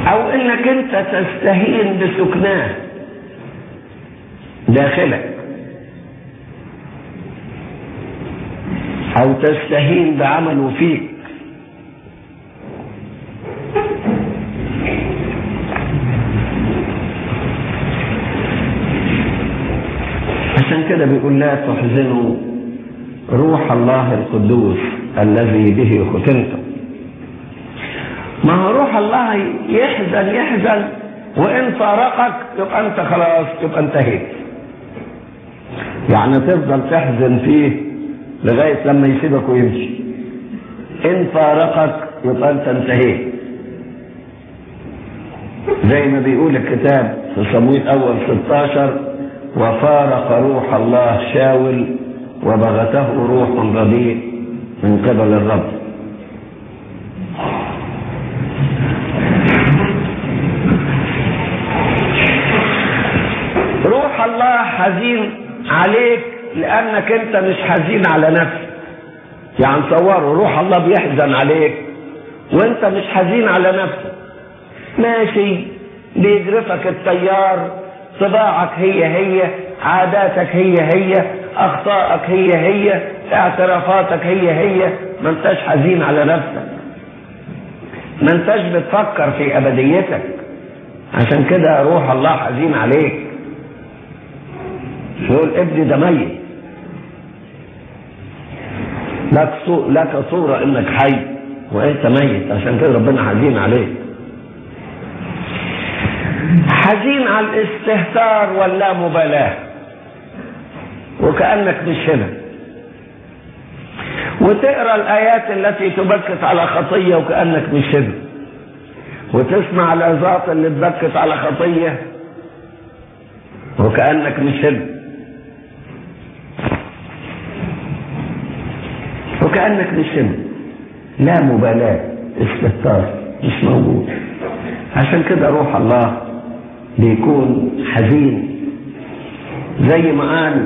او انك انت تستهين بسكناه داخلك او تستهين بعمله فيك عشان كده بيقول لا تحزنوا روح الله القدوس الذي به ختمتم ما هو روح الله يحزن يحزن وان فارقك يبقى انت خلاص يبقى انتهيت يعني تفضل تحزن فيه لغايه لما يسيبك ويمشي ان فارقك يبقى انت انتهيت زي ما بيقول الكتاب في صمويل اول 16 وفارق روح الله شاول وبغته روح رديء من قبل الرب روح الله حزين عليك لانك انت مش حزين على نفسك يعني تصوروا روح الله بيحزن عليك وانت مش حزين على نفسك ماشي بيجرفك التيار طباعك هي هي عاداتك هي هي اخطائك هي هي اعترافاتك هي هي ما انتش حزين على نفسك ما انتش بتفكر في ابديتك عشان كده روح الله حزين عليك يقول ابني ده ميت لك لك صورة انك حي وانت ميت عشان كده ربنا حزين عليك حزين على الاستهتار واللا مبالاة وكأنك مش هنا وتقرا الايات التي تبكت على خطيه وكانك مش هنا وتسمع العظات اللي تبكت على خطيه وكانك مش هنا وكانك مش هنا لا مبالاه استهتار مش موجود عشان كده روح الله بيكون حزين زي ما قال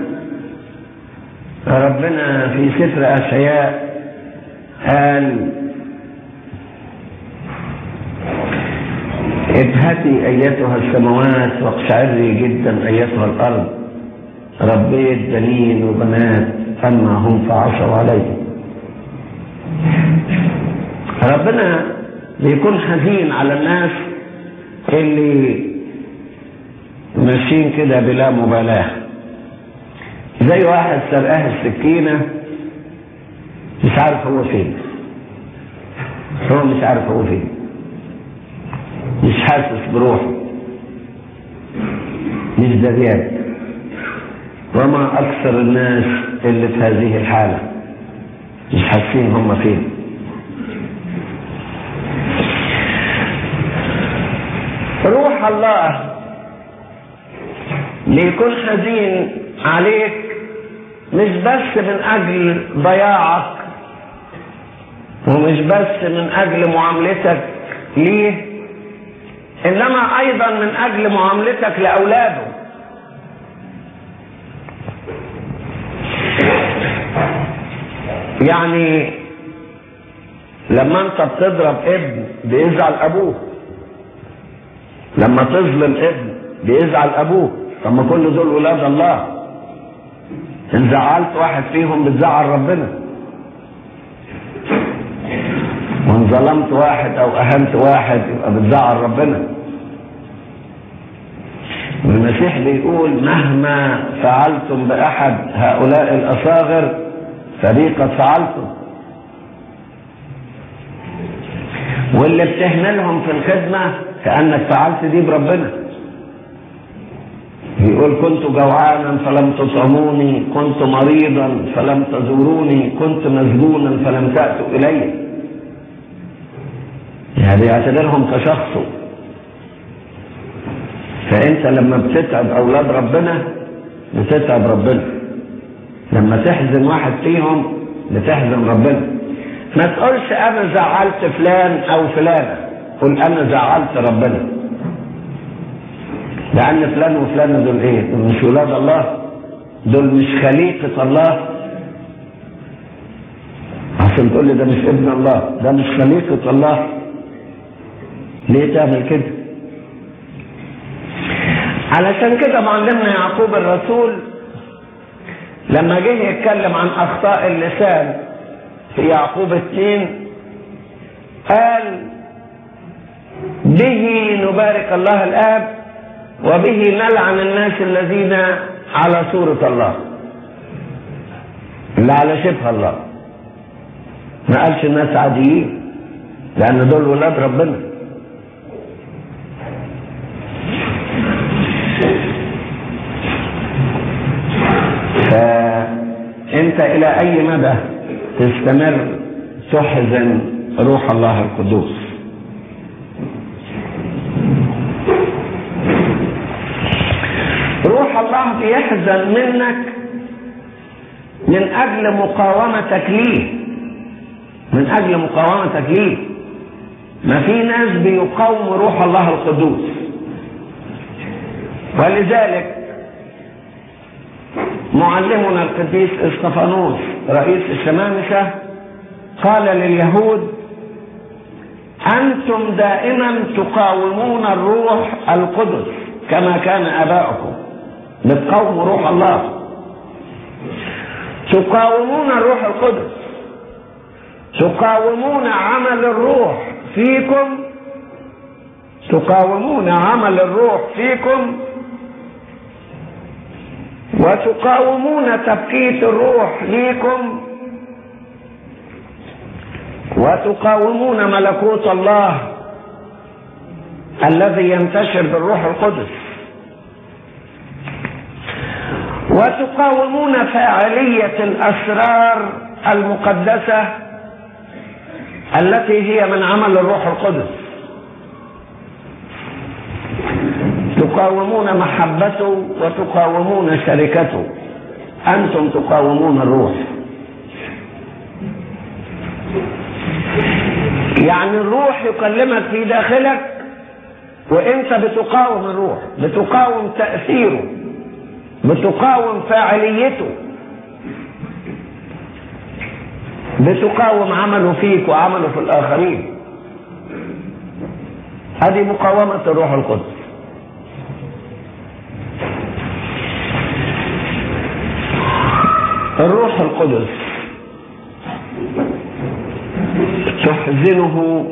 ربنا في سفر اشعياء قال ابهتي ايتها السماوات واقشعري جدا ايتها الارض ربيت بنين وبنات اما هم فعصوا علي ربنا بيكون حزين على الناس اللي ماشيين كده بلا مبالاه زي واحد سرقاه السكينة مش عارف هو فين هو مش عارف هو فين مش حاسس بروحه مش دريان وما أكثر الناس اللي في هذه الحالة مش حاسين هم فين روح الله ليكون حزين عليك مش بس من اجل ضياعك ومش بس من اجل معاملتك ليه انما ايضا من اجل معاملتك لاولاده يعني لما انت بتضرب ابن بيزعل ابوه لما تظلم ابن بيزعل ابوه طب ما كل دول ولاد الله ان زعلت واحد فيهم بتزعل ربنا وان ظلمت واحد او اهنت واحد يبقى بتزعل ربنا المسيح بيقول مهما فعلتم باحد هؤلاء الاصاغر فبي قد فعلتم واللي بتهملهم في الخدمه كانك فعلت دي بربنا بيقول كنت جوعانا فلم تطعموني كنت مريضا فلم تزوروني كنت مسجونا فلم تأتوا إلي يعني بيعتبرهم كشخصه فأنت لما بتتعب أولاد ربنا بتتعب ربنا لما تحزن واحد فيهم بتحزن ربنا ما تقولش أنا زعلت فلان أو فلانة قل أنا زعلت ربنا لأن فلان وفلان دول إيه؟ دول مش ولاد الله دول مش خليقة الله عشان تقول لي ده مش ابن الله ده مش خليقة الله ليه تعمل كده علشان كده معلمنا يعقوب الرسول لما جه يتكلم عن اخطاء اللسان في يعقوب اثنين قال به نبارك الله الاب وبه نلعن الناس الذين على صورة الله اللي على شبه الله ما قالش الناس عاديين لان دول ولاد ربنا فانت الى اي مدى تستمر تحزن روح الله القدوس روح الله بيحزن منك من اجل مقاومتك ليه من اجل مقاومتك ليه ما في ناس بيقاوموا روح الله القدوس ولذلك معلمنا القديس اسطفانوس رئيس الشمامسة قال لليهود أنتم دائما تقاومون الروح القدس كما كان آباؤكم بتقاوموا روح الله تقاومون الروح القدس تقاومون عمل الروح فيكم تقاومون عمل الروح فيكم وتقاومون تبكيت الروح ليكم وتقاومون ملكوت الله الذي ينتشر بالروح القدس وتقاومون فاعلية الأسرار المقدسة التي هي من عمل الروح القدس تقاومون محبته وتقاومون شركته أنتم تقاومون الروح يعني الروح يكلمك في داخلك وانت بتقاوم الروح بتقاوم تأثيره بتقاوم فاعليته بتقاوم عمله فيك وعمله في الآخرين هذه مقاومة الروح القدس الروح القدس تحزنه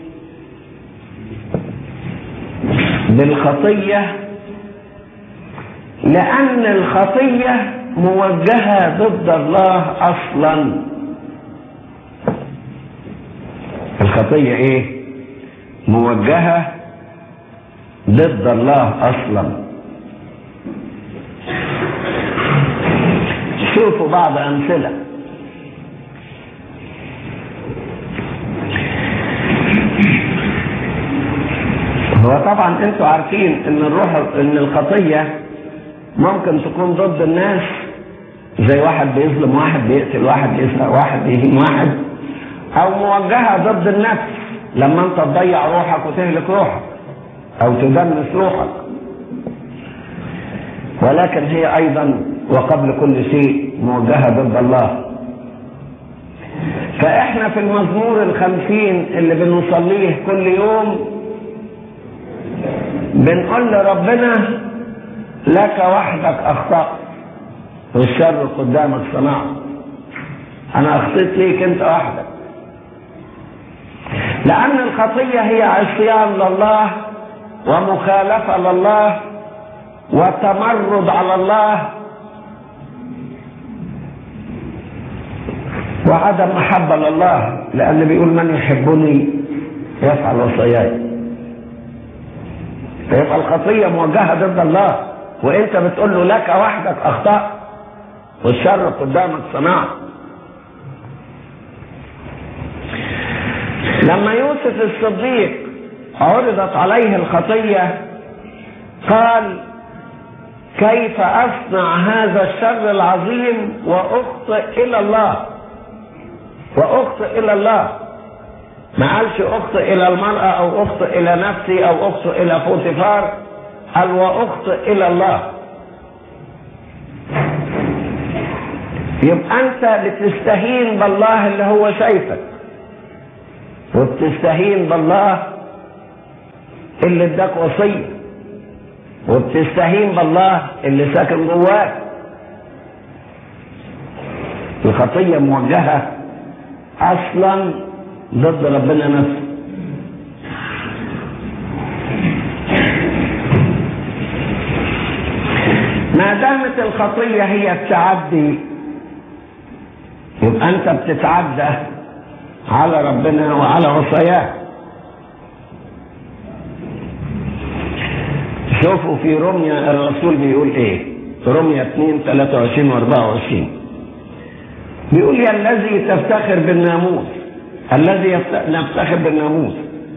بالخطية لأن الخطية موجهة ضد الله أصلا الخطية إيه؟ موجهة ضد الله أصلا شوفوا بعض أمثلة هو طبعا انتوا عارفين ان الروح ان الخطيه ممكن تكون ضد الناس زي واحد بيظلم واحد بيقتل واحد بيسرق واحد بيهين واحد او موجهه ضد النفس لما انت تضيع روحك وتهلك روحك او تدنس روحك ولكن هي ايضا وقبل كل شيء موجهه ضد الله فاحنا في المزمور الخمسين اللي بنصليه كل يوم بنقول لربنا لك وحدك اخطأت والشر قدامك صنعت انا اخطيت ليك انت وحدك لان الخطيه هي عصيان لله ومخالفه لله وتمرد على الله وعدم محبه لله لان بيقول من يحبني يفعل وصاياي فيبقى الخطيه موجهه ضد الله وانت بتقول له لك وحدك اخطات والشر قدامك صنعت لما يوسف الصديق عرضت عليه الخطيه قال كيف اصنع هذا الشر العظيم واخطئ الى الله واخطئ الى الله ما قالش اخطئ الى المرأة او اخطئ الى نفسي او اخطئ الى فوتيفار قال واخطئ الى الله يبقى انت بتستهين بالله اللي هو شايفك وبتستهين بالله اللي اداك وصيه وبتستهين بالله اللي ساكن جواك الخطيه موجهه اصلا ضد ربنا نفسه ما دامت الخطيه هي التعدي يبقى انت بتتعدى على ربنا وعلى وصاياه شوفوا في رمية الرسول بيقول ايه في رمية 2 23 و 24 بيقول يا الذي تفتخر بالناموس الذي نفتخر بالناموس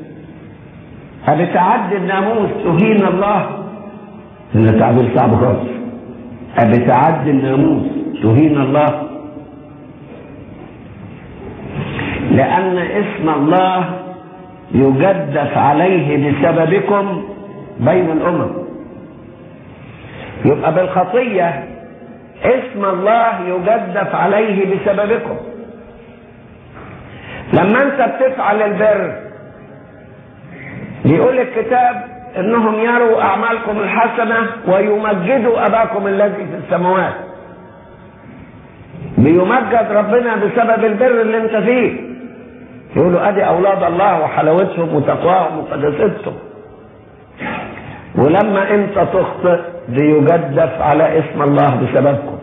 أبتعدي الناموس تهين الله إن تعبير صعب خالص أبتعدي الناموس تهين الله لأن اسم الله يجدف عليه بسببكم بين الأمم يبقى بالخطية اسم الله يجدف عليه بسببكم لما انت بتفعل البر بيقول الكتاب انهم يروا اعمالكم الحسنة ويمجدوا اباكم الذي في السماوات بيمجد ربنا بسبب البر اللي انت فيه يقولوا ادي اولاد الله وحلاوتهم وتقواهم وقداستهم ولما انت تخطئ بيجدف على اسم الله بسببكم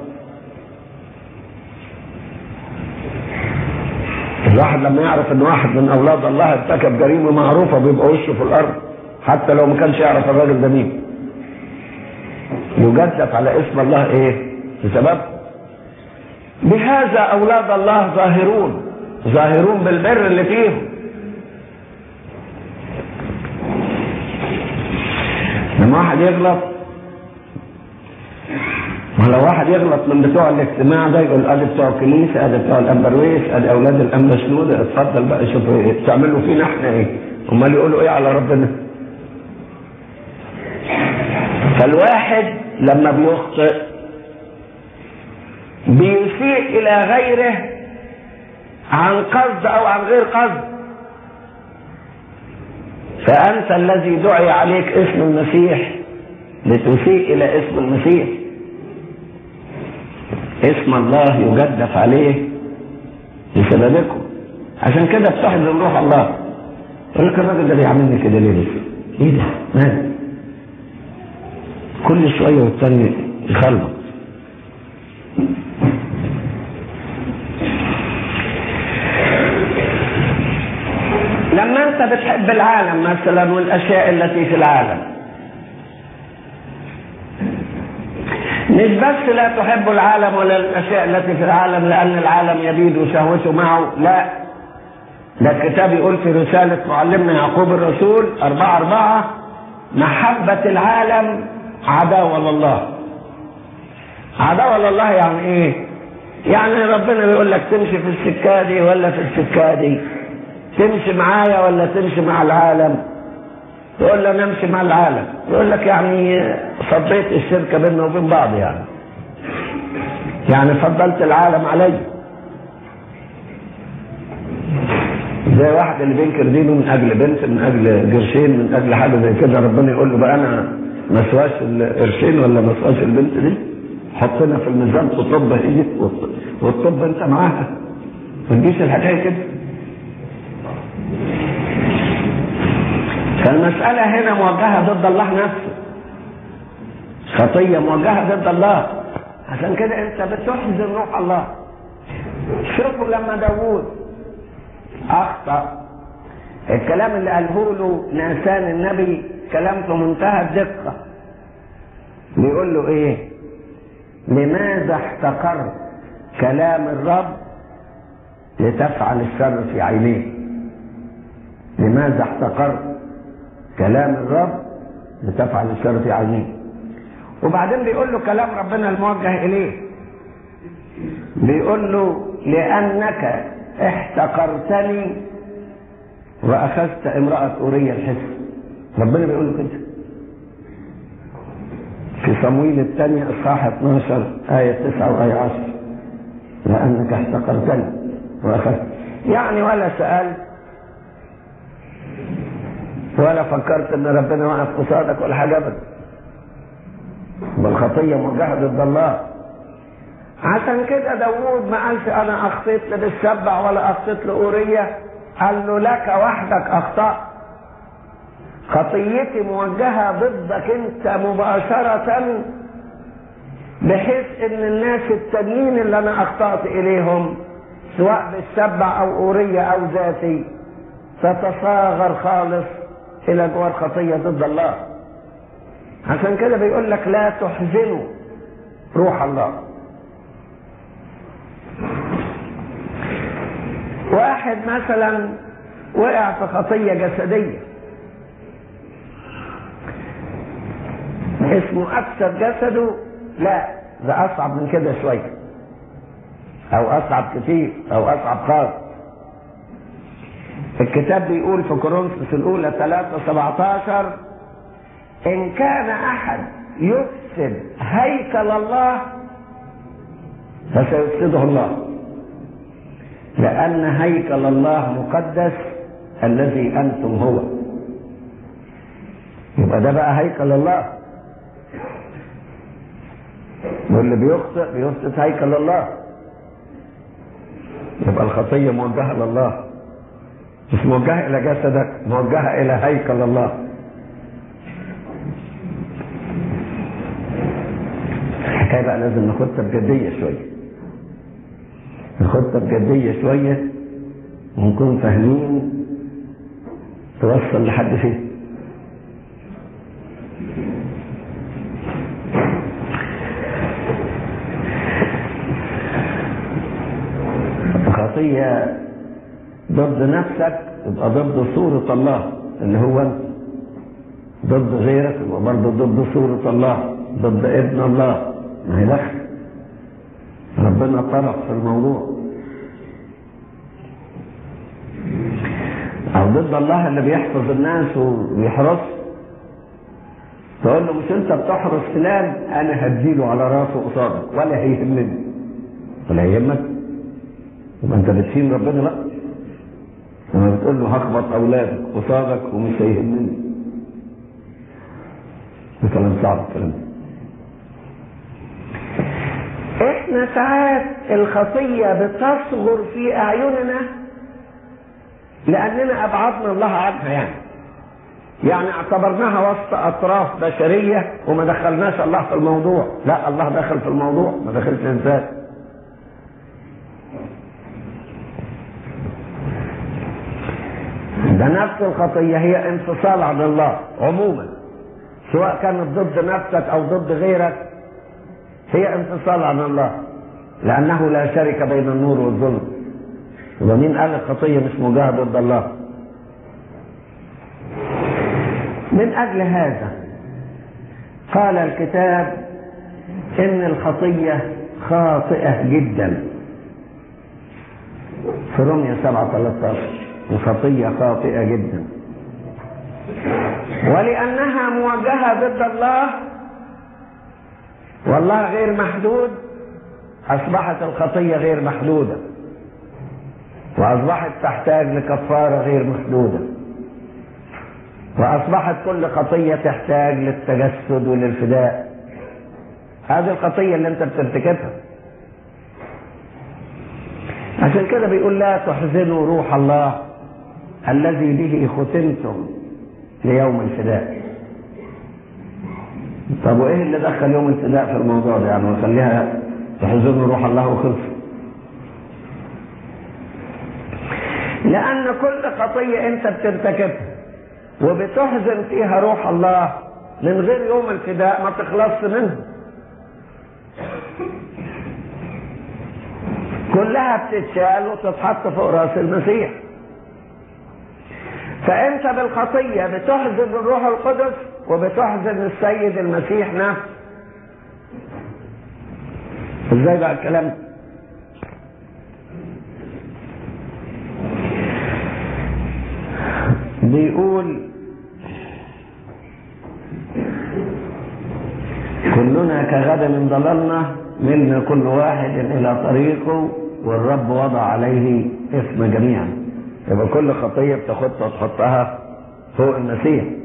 الواحد لما يعرف ان واحد من اولاد الله ارتكب جريمه معروفه بيبقى وشه في الارض حتى لو ما كانش يعرف الراجل ده مين يجدف على اسم الله ايه بسبب بهذا اولاد الله ظاهرون ظاهرون بالبر اللي فيهم لما واحد يغلط ما لو واحد يغلط من بتوع الاجتماع ده يقول ادي بتوع الكنيسه ادي بتوع الامبرويس ادي اولاد الانبا شنودة اتفضل بقى شوف ايه تعملوا فينا احنا ايه امال يقولوا ايه على ربنا فالواحد لما بيخطئ بيسيء الى غيره عن قصد او عن غير قصد فانت الذي دعي عليك اسم المسيح لتسيء الى اسم المسيح اسم الله يجدف عليه بسببكم عشان كده بتحزن روح الله يقول لك الراجل ده بيعملني كده ليه بس؟ ايه ده؟ مال؟ كل شويه والتاني يخربط لما انت بتحب العالم مثلا والاشياء التي في العالم مش بس لا تحب العالم ولا الاشياء التي في العالم لان العالم يبيد شهوته معه لا ده الكتاب يقول في رسالة معلمنا يعقوب الرسول أربعة أربعة محبة العالم عداوة لله عداوة لله يعني إيه؟ يعني ربنا بيقول لك تمشي في السكة دي ولا في السكة دي تمشي معايا ولا تمشي مع العالم يقول له انا امشي مع العالم يقول لك يعني فضيت الشركه بيننا وبين بعض يعني يعني فضلت العالم علي زي واحد اللي بينكر دينه من اجل بنت من اجل قرشين من اجل حاجه زي كده ربنا يقول له بقى انا ما سواش القرشين ولا ما سواش البنت دي حطنا في الميزان تطب هي والطب انت معاها ما تجيش الحكايه كده فالمسألة هنا موجهة ضد الله نفسه خطية موجهة ضد الله عشان كده انت بتحزن روح الله شوفوا لما داوود اخطأ الكلام اللي قاله له ناسان النبي كلام في منتهى الدقة بيقول له ايه لماذا احتقرت كلام الرب لتفعل الشر في عينيه لماذا احتقرت كلام الرب لتفعل الشر في عينيه وبعدين بيقول له كلام ربنا الموجه اليه بيقول له لانك احتقرتني واخذت امراه اوريه الحس ربنا بيقول له كده في صمويل الثانية اصحاح 12 آية 9 وآية 10 لأنك احتقرتني وأخذت يعني ولا سألت ولا فكرت ان ربنا واقف قصادك ولا حاجه ابدا بالخطيه موجهه ضد الله عشان كده داوود ما قالش انا اخطيت للسبع ولا اخطيت لاوريه قال له لك وحدك اخطات خطيتي موجهه ضدك انت مباشره بحيث ان الناس التانيين اللي انا اخطات اليهم سواء بالسبع او اوريه او ذاتي تتصاغر خالص الى جوار خطيه ضد الله عشان كده بيقول لك لا تحزنوا روح الله واحد مثلا وقع في خطية جسدية اسمه أكثر جسده لا ده أصعب من كده شوية أو أصعب كتير أو أصعب خالص الكتاب بيقول في كورنثوس الأولى 3 17 إن كان أحد يفسد هيكل الله فسيفسده الله لأن هيكل الله مقدس الذي أنتم هو يبقى ده بقى هيكل الله واللي بيخطئ بيفسد هيكل الله يبقى الخطية موجهة لله مش موجهة إلى جسدك موجهة إلى هيكل الله الحكاية بقى لازم ناخدها بجدية شوية ناخدها بجدية شوية ونكون فاهمين توصل لحد فين خطية ضد نفسك يبقى ضد صورة الله اللي هو انت ضد غيرك يبقى برضه ضد صورة الله ضد ابن الله ما هي دخل ربنا طرف في الموضوع او ضد الله اللي بيحفظ الناس وبيحرس تقول له مش انت بتحرس فلان انا هديله على راسه قصادك ولا هيهمني ولا هيهمك يبقى انت بتهين ربنا بقى لما بتقول له هخبط اولادك قصادك ومش هيهمني ده كلام صعب الكلام ده احنا ساعات الخطية بتصغر في اعيننا لاننا ابعدنا الله عنها يعني يعني اعتبرناها وسط اطراف بشرية وما دخلناش الله في الموضوع لا الله دخل في الموضوع ما دخلش ازاي ده نفس الخطية هي انفصال عن الله عموما سواء كانت ضد نفسك او ضد غيرك هي انفصال عن الله لأنه لا شرك بين النور والظلم ومين قال الخطية مش موجهة ضد الله من أجل هذا قال الكتاب إن الخطية خاطئة جدا في رمية 7 13 الخطية خاطئة جدا ولأنها موجهة ضد الله والله غير محدود أصبحت الخطية غير محدودة وأصبحت تحتاج لكفارة غير محدودة وأصبحت كل خطية تحتاج للتجسد وللفداء هذه الخطية اللي أنت بترتكبها عشان كده بيقول لا تحزنوا روح الله الذي به ختمتم ليوم الفداء طب وايه اللي دخل يوم الفداء في الموضوع ده يعني وخليها تحزن روح الله وخلص لان كل خطيه انت بترتكبها وبتحزن فيها روح الله من غير يوم الفداء ما تخلصش منها كلها بتتشال وتتحط فوق راس المسيح فانت بالخطيه بتحزن الروح القدس وبتحزن السيد المسيح نفسه ازاي بقى الكلام بيقول كلنا كغنم ضللنا ملنا كل واحد الى طريقه والرب وضع عليه اسم جميعا يبقى كل خطيه بتاخدها وتحطها هو المسيح